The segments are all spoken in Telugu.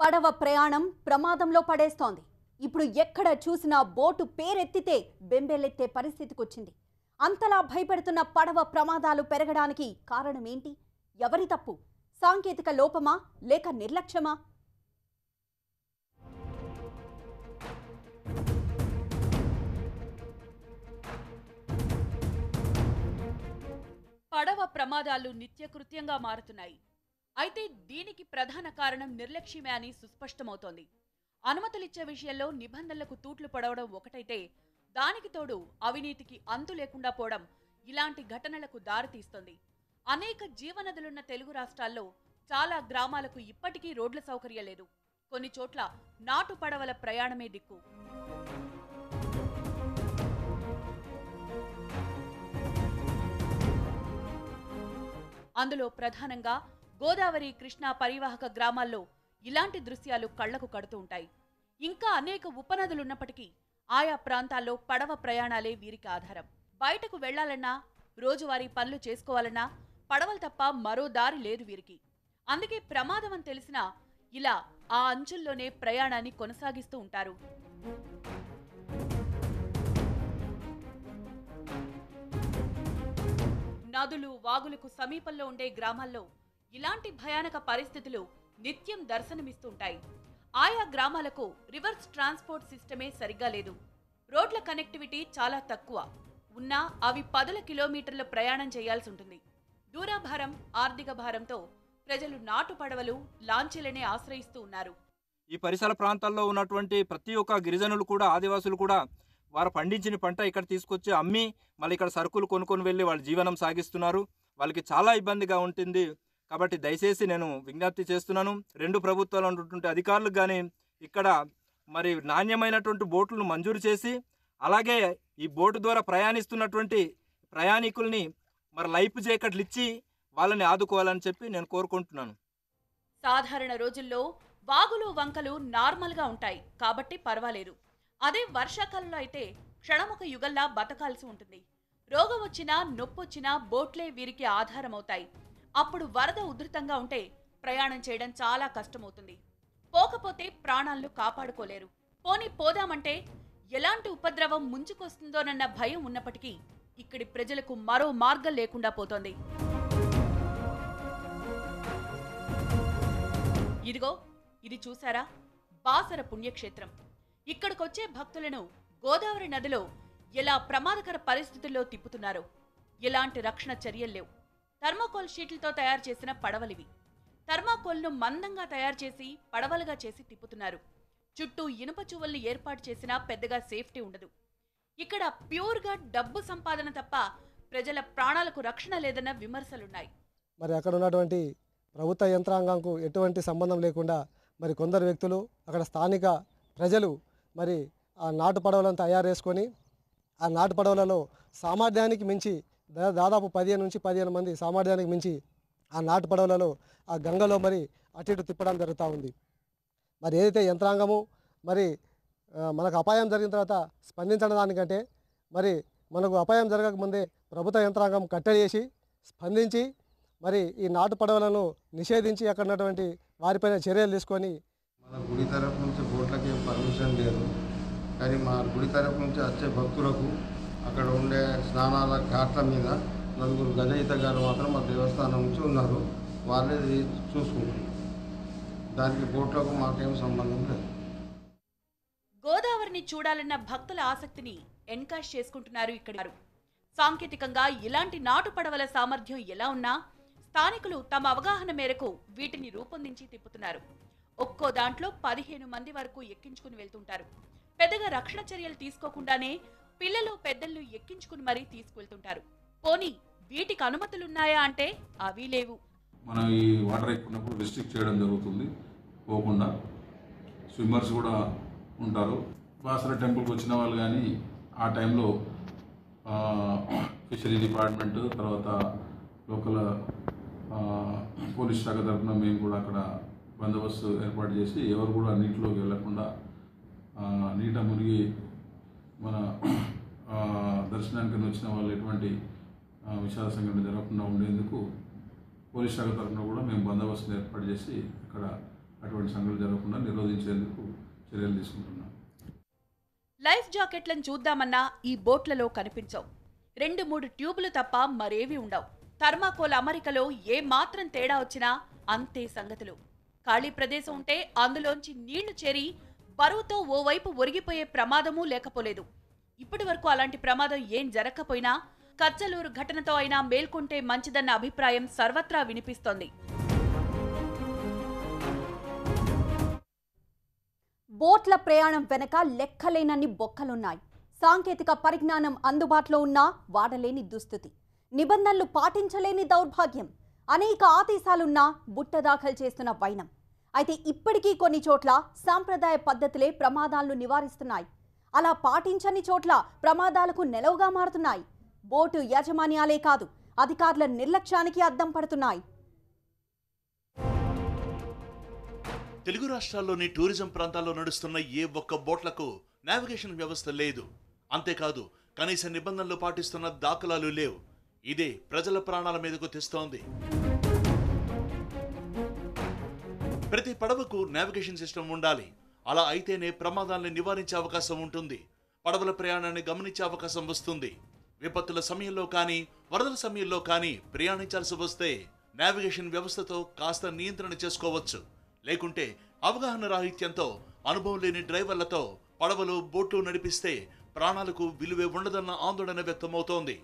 పడవ ప్రయాణం ప్రమాదంలో పడేస్తోంది ఇప్పుడు ఎక్కడ చూసినా బోటు పేరెత్తితే బెంబేలెత్తే పరిస్థితికొచ్చింది అంతలా భయపెడుతున్న పడవ ప్రమాదాలు పెరగడానికి కారణమేంటి ఎవరి తప్పు సాంకేతిక లోపమా లేక నిర్లక్ష్యమా పడవ ప్రమాదాలు నిత్యకృత్యంగా మారుతున్నాయి అయితే దీనికి ప్రధాన కారణం నిర్లక్ష్యమే అని సుస్పష్టమవుతోంది అనుమతులిచ్చే విషయంలో నిబంధనలకు తూట్లు పడవడం ఒకటైతే దానికి తోడు అవినీతికి అంతు లేకుండా పోవడం ఇలాంటి ఘటనలకు దారితీస్తోంది అనేక జీవనదులున్న తెలుగు రాష్ట్రాల్లో చాలా గ్రామాలకు ఇప్పటికీ రోడ్ల సౌకర్యం లేదు కొన్ని చోట్ల నాటు పడవల ప్రయాణమే దిక్కు అందులో ప్రధానంగా గోదావరి కృష్ణా పరివాహక గ్రామాల్లో ఇలాంటి దృశ్యాలు కళ్లకు కడుతూ ఉంటాయి ఇంకా అనేక ఉపనదులున్నప్పటికీ ఆయా ప్రాంతాల్లో పడవ ప్రయాణాలే వీరికి ఆధారం బయటకు వెళ్లాలన్నా రోజువారీ పనులు చేసుకోవాలన్నా పడవలు తప్ప మరో దారి లేదు వీరికి అందుకే ప్రమాదం అని తెలిసినా ఇలా ఆ అంచుల్లోనే ప్రయాణాన్ని కొనసాగిస్తూ ఉంటారు నదులు వాగులకు సమీపంలో ఉండే గ్రామాల్లో ఇలాంటి భయానక పరిస్థితులు నిత్యం దర్శనమిస్తుంటాయి ఆయా గ్రామాలకు రివర్స్ ట్రాన్స్పోర్ట్ సిస్టమే సరిగ్గా లేదు రోడ్ల కనెక్టివిటీ చాలా తక్కువ ఉన్నా అవి పదుల కిలోమీటర్ల ప్రయాణం చేయాల్సి ఉంటుంది దూరాభారం ఆర్థిక భారంతో ప్రజలు నాటు పడవలు లాంచీలనే ఆశ్రయిస్తూ ఉన్నారు ఈ పరిసర ప్రాంతాల్లో ఉన్నటువంటి ప్రతి ఒక్క గిరిజనులు కూడా ఆదివాసులు కూడా వారు పండించిన పంట ఇక్కడ తీసుకొచ్చి అమ్మి మళ్ళీ ఇక్కడ సరుకులు కొనుక్కొని వెళ్ళి వాళ్ళ జీవనం సాగిస్తున్నారు వాళ్ళకి చాలా ఇబ్బందిగా ఉంటుంది కాబట్టి దయచేసి నేను విజ్ఞప్తి చేస్తున్నాను రెండు ప్రభుత్వాలు ఉన్నటువంటి అధికారులకు కానీ ఇక్కడ మరి నాణ్యమైనటువంటి బోట్లను మంజూరు చేసి అలాగే ఈ బోటు ద్వారా ప్రయాణిస్తున్నటువంటి ప్రయాణికుల్ని మరి లైఫ్ జాకెట్లు ఇచ్చి వాళ్ళని ఆదుకోవాలని చెప్పి నేను కోరుకుంటున్నాను సాధారణ రోజుల్లో వాగులు వంకలు నార్మల్గా ఉంటాయి కాబట్టి పర్వాలేదు అదే వర్షాకాలంలో అయితే క్షణముఖ యుగల్లా బతకాల్సి ఉంటుంది రోగం వచ్చినా నొప్పొచ్చినా బోట్లే వీరికి ఆధారమవుతాయి అప్పుడు వరద ఉధృతంగా ఉంటే ప్రయాణం చేయడం చాలా కష్టమవుతుంది పోకపోతే ప్రాణాలను కాపాడుకోలేరు పోని పోదామంటే ఎలాంటి ఉపద్రవం ముంచుకొస్తుందోనన్న భయం ఉన్నప్పటికీ ఇక్కడి ప్రజలకు మరో మార్గం లేకుండా పోతోంది ఇదిగో ఇది చూసారా బాసర పుణ్యక్షేత్రం ఇక్కడికొచ్చే భక్తులను గోదావరి నదిలో ఎలా ప్రమాదకర పరిస్థితుల్లో తిప్పుతున్నారు ఎలాంటి రక్షణ చర్యలు లేవు థర్మాకోల్ షీట్లతో తయారు చేసిన పడవలివి థర్మాకోల్ను మందంగా తయారు చేసి పడవలుగా చేసి తిప్పుతున్నారు చుట్టూ ఇనుప చువల్ని ఏర్పాటు చేసినా పెద్దగా సేఫ్టీ ఉండదు ఇక్కడ ప్యూర్గా డబ్బు సంపాదన తప్ప ప్రజల ప్రాణాలకు రక్షణ లేదన్న విమర్శలున్నాయి మరి అక్కడ ఉన్నటువంటి ప్రభుత్వ యంత్రాంగంకు ఎటువంటి సంబంధం లేకుండా మరి కొందరు వ్యక్తులు అక్కడ స్థానిక ప్రజలు మరి ఆ నాటు పడవలను తయారు చేసుకొని ఆ నాటు పడవలలో సామర్థ్యానికి మించి దా- దాదాపు పదిహేను నుంచి పదిహేను మంది సామర్థ్యానికి మించి ఆ నాటు పడవలలో ఆ గంగలో మరి అటు ఇటు తిప్పడం జరుగుతూ ఉంది మరి ఏదైతే యంత్రాంగము మరి ఆ, మనకు అపాయం జరిగిన తర్వాత స్పందించడం దానికంటే మరి మనకు అపాయం జరగకముందే ప్రభుత్వ యంత్రాంగం కట్టడి చేసి స్పందించి మరి ఈ నాటు పడవలను నిషేధించి అక్కడ ఉన్నటువంటి వారిపైన చర్యలు తీసుకొని మన గుడి తరపు నుంచి బోట్లకి ఏం పర్మిషన్ లేదు కానీ మా గుడి తరపు నుంచి వచ్చే భక్తులకు అక్కడ ఉండే స్నానాల ఘాట్ల మీద నలుగురు గజ ఈతగారు మాత్రం మా దేవస్థానం నుంచి ఉన్నారు వాళ్ళే ఇది చూసుకుంటున్నారు దానికి బోట్లకు మాకేం సంబంధం లేదు గోదావరిని చూడాలన్న భక్తుల ఆసక్తిని ఎన్కాష్ చేసుకుంటున్నారు ఇక్కడ వారు. సాంకేతికంగా ఇలాంటి నాటు పడవల సామర్థ్యం ఎలా ఉన్నా స్థానికులు తమ అవగాహన మేరకు వీటిని రూపొందించి తిప్పుతున్నారు ఒక్కో దాంట్లో పదిహేను మంది వరకు ఎక్కించుకుని వెళ్తుంటారు పెద్దగా రక్షణ చర్యలు తీసుకోకుండానే పిల్లలు పెద్దలు ఎక్కించుకుని మరీ తీసుకువెళ్తుంటారు పోనీ వీటికి అనుమతులున్నాయా అంటే అవి లేవు మనం ఈ వాటర్ ఎక్కున్నప్పుడు రిస్ట్రిక్ట్ చేయడం జరుగుతుంది పోకుండా స్విమ్మర్స్ కూడా ఉంటారు బాసర టెంపుల్కి వచ్చిన వాళ్ళు కానీ ఆ టైంలో ఫిషరీ డిపార్ట్మెంట్ తర్వాత లోకల్ ఆ, పోలీస్ శాఖ తరఫున మేము కూడా అక్కడ బందోబస్తు ఏర్పాటు చేసి ఎవరు కూడా నీటిలోకి వెళ్లకుండా ఆ, నీట మునిగి మన ఆ, దర్శనానికి వచ్చిన వాళ్ళు ఎటువంటి ఆ, విషాద సంఘటన జరగకుండా ఉండేందుకు పోలీస్ శాఖ తరఫున కూడా మేము బందోబస్తును ఏర్పాటు చేసి ఇక్కడ అటువంటి సంఘటనలు జరగకుండా నిరోధించేందుకు చర్యలు తీసుకుంటున్నాం లైఫ్ జాకెట్లను చూద్దామన్నా ఈ బోట్లలో కనిపించవు రెండు మూడు ట్యూబులు తప్ప మరేవి ఉండవు థర్మాకోల్ అమరికలో ఏ మాత్రం తేడా వచ్చినా అంతే సంగతులు ఖాళీ ప్రదేశం ఉంటే అందులోంచి నీళ్లు చేరి బరువుతో ఓవైపు ఒరిగిపోయే ప్రమాదమూ లేకపోలేదు ఇప్పటి వరకు అలాంటి ప్రమాదం ఏం జరగకపోయినా కచ్చలూరు ఘటనతో అయినా మేల్కొంటే మంచిదన్న అభిప్రాయం సర్వత్రా వినిపిస్తోంది బోట్ల ప్రయాణం వెనక లెక్కలేనన్ని బొక్కలున్నాయి సాంకేతిక పరిజ్ఞానం అందుబాటులో ఉన్నా వాడలేని దుస్థితి నిబంధనలు పాటించలేని దౌర్భాగ్యం అనేక ఆదేశాలున్నా బుట్ట దాఖలు చేస్తున్న వైనం అయితే ఇప్పటికీ కొన్ని చోట్ల సాంప్రదాయ పద్ధతులే ప్రమాదాలను నివారిస్తున్నాయి అలా పాటించని చోట్ల ప్రమాదాలకు నెలవుగా మారుతున్నాయి బోటు యాజమాన్యాలే కాదు అధికారుల నిర్లక్ష్యానికి అద్దం పడుతున్నాయి తెలుగు రాష్ట్రాల్లోని టూరిజం ప్రాంతాల్లో నడుస్తున్న ఏ ఒక్క బోట్లకు నావిగేషన్ వ్యవస్థ లేదు అంతేకాదు కనీస నిబంధనలు పాటిస్తున్న దాఖలాలు లేవు ఇదే ప్రజల ప్రాణాల మీదకు తెస్తోంది ప్రతి పడవకు నావిగేషన్ సిస్టమ్ ఉండాలి అలా అయితేనే ప్రమాదాలను నివారించే అవకాశం ఉంటుంది పడవల ప్రయాణాన్ని గమనించే అవకాశం వస్తుంది విపత్తుల సమయంలో కానీ వరదల సమయంలో కానీ ప్రయాణించాల్సి వస్తే నావిగేషన్ వ్యవస్థతో కాస్త నియంత్రణ చేసుకోవచ్చు లేకుంటే అవగాహన రాహిత్యంతో అనుభవం లేని డ్రైవర్లతో పడవలు బోట్లు నడిపిస్తే ప్రాణాలకు విలువే ఉండదన్న ఆందోళన వ్యక్తమవుతోంది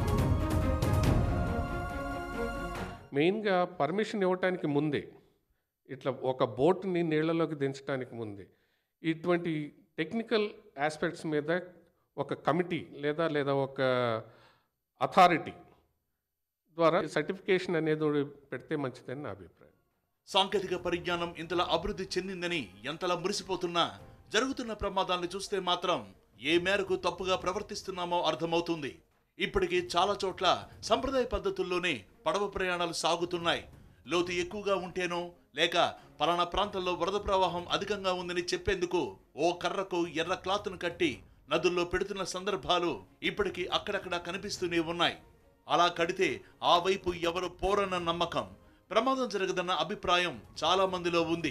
మెయిన్గా పర్మిషన్ ఇవ్వటానికి ముందే ఇట్లా ఒక బోట్ని నీళ్ళలోకి దించడానికి ముందే ఇటువంటి టెక్నికల్ ఆస్పెక్ట్స్ మీద ఒక కమిటీ లేదా లేదా ఒక అథారిటీ ద్వారా సర్టిఫికేషన్ అనేది ఒకటి పెడితే మంచిదని నా అభిప్రాయం సాంకేతిక పరిజ్ఞానం ఇంతలా అభివృద్ధి చెందిందని ఎంతలా మురిసిపోతున్నా జరుగుతున్న ప్రమాదాలను చూస్తే మాత్రం ఏ మేరకు తప్పుగా ప్రవర్తిస్తున్నామో అర్థమవుతుంది ఇప్పటికీ చాలా చోట్ల సంప్రదాయ పద్ధతుల్లోనే పడవ ప్రయాణాలు సాగుతున్నాయి లోతు ఎక్కువగా ఉంటేనో లేక పలానా ప్రాంతంలో వరద ప్రవాహం అధికంగా ఉందని చెప్పేందుకు ఓ కర్రకు ఎర్ర క్లాత్ను కట్టి నదుల్లో పెడుతున్న సందర్భాలు ఇప్పటికీ అక్కడక్కడ కనిపిస్తూనే ఉన్నాయి అలా కడితే ఆ వైపు ఎవరు పోరన్న నమ్మకం ప్రమాదం జరగదన్న అభిప్రాయం చాలా మందిలో ఉంది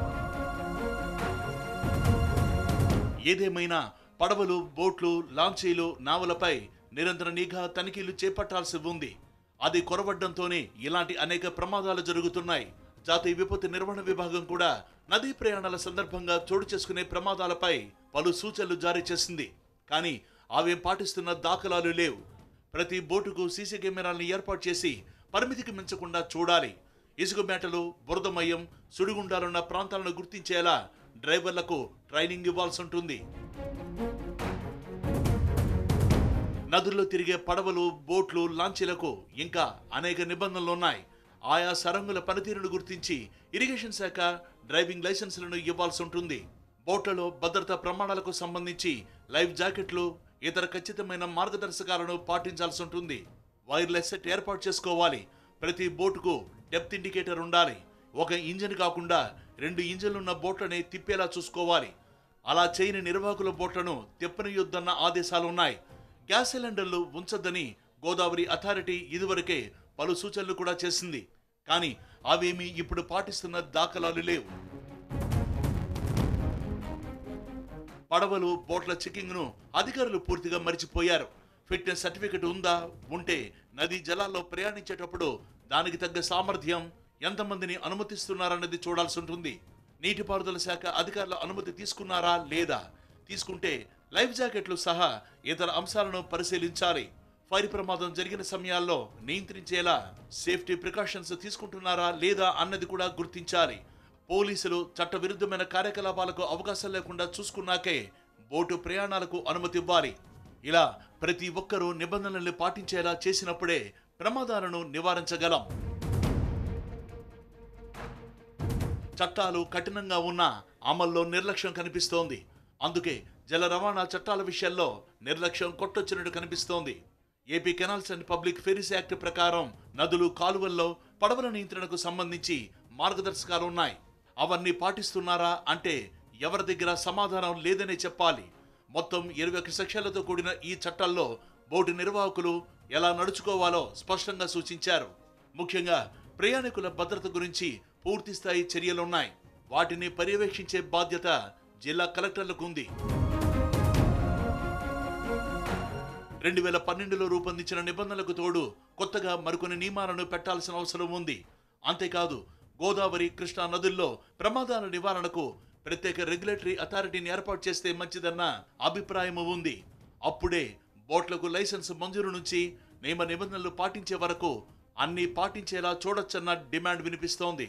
ఏదేమైనా పడవలు బోట్లు లాంచీలు నావలపై నిరంతర నిఘా తనిఖీలు చేపట్టాల్సి ఉంది అది కొరవడ్డంతోనే ఇలాంటి అనేక ప్రమాదాలు జరుగుతున్నాయి జాతీయ విపత్తు నిర్వహణ విభాగం కూడా నదీ ప్రయాణాల సందర్భంగా చోటు చేసుకునే ప్రమాదాలపై పలు సూచనలు జారీ చేసింది కానీ అవేం పాటిస్తున్న దాఖలాలు లేవు ప్రతి బోటుకు సీసీ కెమెరాలను ఏర్పాటు చేసి పరిమితికి మించకుండా చూడాలి ఇసుక మేటలు బురదమయం సుడిగుండాలున్న ప్రాంతాలను గుర్తించేలా డ్రైవర్లకు ట్రైనింగ్ ఇవ్వాల్సి ఉంటుంది నదుల్లో తిరిగే పడవలు బోట్లు లాంచీలకు ఇంకా అనేక నిబంధనలు ఉన్నాయి ఆయా సరంగుల పనితీరును గుర్తించి ఇరిగేషన్ శాఖ డ్రైవింగ్ లైసెన్సులను ఇవ్వాల్సి ఉంటుంది బోట్లలో భద్రతా ప్రమాణాలకు సంబంధించి లైఫ్ జాకెట్లు ఇతర ఖచ్చితమైన మార్గదర్శకాలను పాటించాల్సి ఉంటుంది వైర్లెస్ సెట్ ఏర్పాటు చేసుకోవాలి ప్రతి బోటుకు డెప్త్ ఇండికేటర్ ఉండాలి ఒక ఇంజిన్ కాకుండా రెండు ఇంజిన్లున్న బోట్లని తిప్పేలా చూసుకోవాలి అలా చేయని నిర్వాహకుల బోట్లను తిప్పనియొద్దన్న ఆదేశాలు ఉన్నాయి గ్యాస్ సిలిండర్లు ఉంచొద్దని గోదావరి అథారిటీ ఇదివరకే పలు సూచనలు కూడా చేసింది కానీ అవేమీ ఇప్పుడు పాటిస్తున్న దాఖలాలు లేవు పడవలు బోట్ల చెకింగ్ను అధికారులు పూర్తిగా మరిచిపోయారు ఫిట్నెస్ సర్టిఫికెట్ ఉందా ఉంటే నదీ జలాల్లో ప్రయాణించేటప్పుడు దానికి తగ్గ సామర్థ్యం ఎంతమందిని అనుమతిస్తున్నారన్నది చూడాల్సి ఉంటుంది నీటిపారుదల శాఖ అధికారుల అనుమతి తీసుకున్నారా లేదా తీసుకుంటే లైఫ్ జాకెట్లు సహా ఇతర అంశాలను పరిశీలించాలి ఫైర్ ప్రమాదం జరిగిన సమయాల్లో నియంత్రించేలా సేఫ్టీ ప్రికాషన్స్ తీసుకుంటున్నారా లేదా అన్నది కూడా గుర్తించాలి పోలీసులు చట్టవిరుద్ధమైన కార్యకలాపాలకు అవకాశం లేకుండా చూసుకున్నాకే బోటు ప్రయాణాలకు అనుమతి ఇవ్వాలి ఇలా ప్రతి ఒక్కరూ నిబంధనల్ని పాటించేలా చేసినప్పుడే ప్రమాదాలను నివారించగలం చట్టాలు కఠినంగా ఉన్నా అమల్లో నిర్లక్ష్యం కనిపిస్తోంది అందుకే జల రవాణా చట్టాల విషయాల్లో నిర్లక్ష్యం కొట్టొచ్చినట్టు కనిపిస్తోంది AP canals and public ferries act ప్రకారం నదులు కాలువల్లో పడవల నియంత్రణకు సంబంధించి మార్గదర్శకాలు ఉన్నాయి అవన్నీ పాటిస్తున్నారా అంటే ఎవరి దగ్గర సమాధానం లేదనే చెప్పాలి మొత్తం ఇరవై ఒక సెక్షన్లతో కూడిన ఈ చట్టాల్లో బోటు నిర్వాహకులు ఎలా నడుచుకోవాలో స్పష్టంగా సూచించారు ముఖ్యంగా ప్రయాణికుల భద్రత గురించి పూర్తి స్థాయి చర్యలున్నాయి వాటిని పర్యవేక్షించే బాధ్యత జిల్లా కలెక్టర్లకు ఉంది రెండు వేల పన్నెండులో రూపొందించిన నిబంధనలకు తోడు కొత్తగా మరికొన్ని నియమాలను పెట్టాల్సిన అవసరం ఉంది అంతేకాదు గోదావరి కృష్ణా నదుల్లో ప్రమాదాల నివారణకు ప్రత్యేక రెగ్యులేటరీ అథారిటీని ఏర్పాటు చేస్తే మంచిదన్న అభిప్రాయం ఉంది అప్పుడే బోట్లకు లైసెన్స్ మంజూరు నుంచి నియమ నిబంధనలు పాటించే వరకు అన్ని పాటించేలా చూడొచ్చన్న డిమాండ్ వినిపిస్తోంది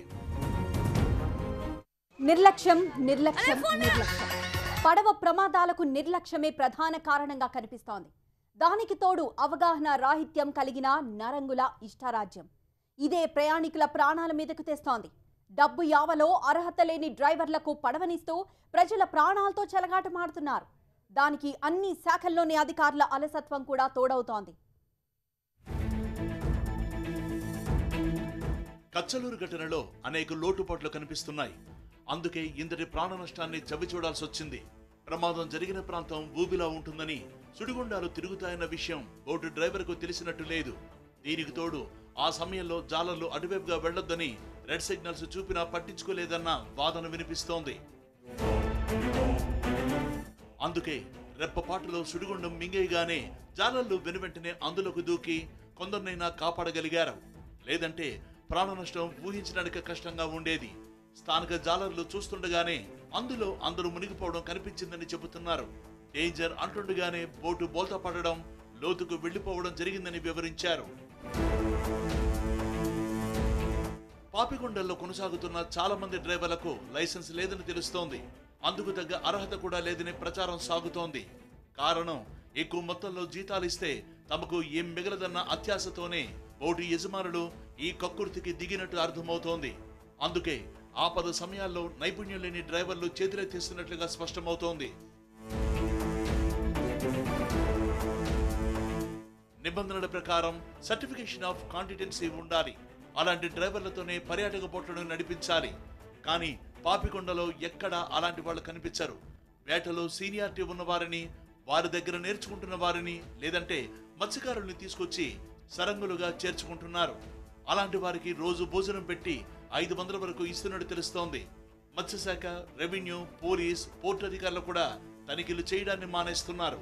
నిర్లక్ష్యం నిర్లక్ష్యం నిర్లక్ష్యం పడవ ప్రమాదాలకు నిర్లక్ష్యమే ప్రధాన కారణంగా కనిపిస్తోంది దానికి తోడు అవగాహన రాహిత్యం కలిగిన నరంగుల ఇష్టారాజ్యం ఇదే ప్రయాణికుల ప్రాణాల మీదకు తెస్తోంది డబ్బు యావలో అర్హత లేని డ్రైవర్లకు పడవనిస్తూ ప్రజల ప్రాణాలతో చెలగాటమాడుతున్నారు దానికి అన్ని శాఖల్లోని అధికారుల అలసత్వం కూడా తోడవుతోంది కచ్చలూరు ఘటనలో అనేక లోటుపాట్లు కనిపిస్తున్నాయి అందుకే ఇంతటి ప్రాణ నష్టాన్ని చవి చూడాల్సి వచ్చింది ప్రమాదం జరిగిన ప్రాంతం ఊబిలా ఉంటుందని సుడిగుండాలు తిరుగుతాయన్న విషయం బోటు డ్రైవర్కు తెలిసినట్టు లేదు దీనికి తోడు ఆ సమయంలో జాలర్లు అటువైపుగా వెళ్లొద్దని రెడ్ సిగ్నల్స్ చూపినా పట్టించుకోలేదన్న వాదన వినిపిస్తోంది అందుకే రెప్పపాటులో సుడిగుండం మింగేయగానే జాలర్లు వెనువెంటనే అందులోకి దూకి కొందరినైనా కాపాడగలిగారు లేదంటే ప్రాణ నష్టం ఊహించడానికి కష్టంగా ఉండేది స్థానిక జాలర్లు చూస్తుండగానే అందులో అందరూ మునిగిపోవడం కనిపించిందని చెబుతున్నారు డేంజర్ అంటుండగానే బోటు బోల్తా పడడం లోతుకు వెళ్లిపోవడం జరిగిందని వివరించారు పాపికొండల్లో కొనసాగుతున్న చాలా మంది డ్రైవర్లకు లైసెన్స్ లేదని తెలుస్తోంది అందుకు తగ్గ అర్హత కూడా లేదని ప్రచారం సాగుతోంది కారణం ఎక్కువ మొత్తంలో జీతాలు ఇస్తే తమకు ఏం మిగలదన్న అత్యాశతోనే బోటు యజమానులు ఈ కక్కుర్తికి దిగినట్టు అర్థమవుతోంది అందుకే ఆపద సమయాల్లో నైపుణ్యం లేని డ్రైవర్లు చేతులెత్తేస్తున్నట్లుగా స్పష్టమవుతోంది నిబంధనల ప్రకారం సర్టిఫికేషన్ ఆఫ్ కాంటిటెన్సీ ఉండాలి అలాంటి డ్రైవర్లతోనే పర్యాటక బోట్లను నడిపించాలి కానీ పాపికొండలో ఎక్కడా అలాంటి వాళ్ళు కనిపించరు వేటలో సీనియారిటీ ఉన్న వారిని వారి దగ్గర నేర్చుకుంటున్న వారిని లేదంటే మత్స్యకారుల్ని తీసుకొచ్చి సరంగులుగా చేర్చుకుంటున్నారు అలాంటి వారికి రోజు భోజనం పెట్టి ఐదు వందల వరకు ఇస్తున్నట్టు తెలుస్తోంది మత్స్యశాఖ రెవెన్యూ పోలీస్ పోర్టు అధికారులు కూడా తనిఖీలు చేయడాన్ని మానేస్తున్నారు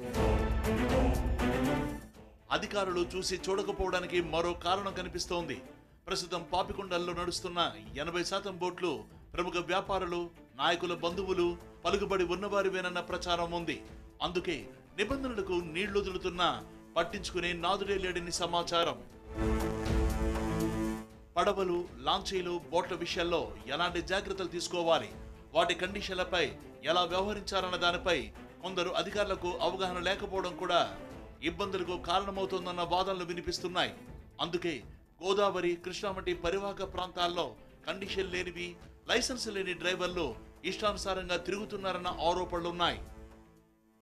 అధికారులు చూసి చూడకపోవడానికి మరో కారణం కనిపిస్తోంది ప్రస్తుతం పాపికొండల్లో నడుస్తున్న ఎనభై శాతం బోట్లు ప్రముఖ వ్యాపారులు నాయకుల బంధువులు పలుకుబడి ఉన్నవారివేనన్న ప్రచారం ఉంది అందుకే నిబంధనలకు నీళ్లొదులుతున్నా పట్టించుకునే నాదుడే లేడని సమాచారం పడవలు లాంచీలు బోట్ల విషయాల్లో ఎలాంటి జాగ్రత్తలు తీసుకోవాలి వాటి కండిషన్లపై ఎలా వ్యవహరించాలన్న దానిపై కొందరు అధికారులకు అవగాహన లేకపోవడం కూడా ఇబ్బందులకు కారణమవుతోందన్న వాదనలు వినిపిస్తున్నాయి అందుకే గోదావరి కృష్ణా వంటి పరివాహక ప్రాంతాల్లో కండిషన్ లేనివి లైసెన్స్ లేని డ్రైవర్లు ఇష్టానుసారంగా తిరుగుతున్నారన్న ఆరోపణలున్నాయి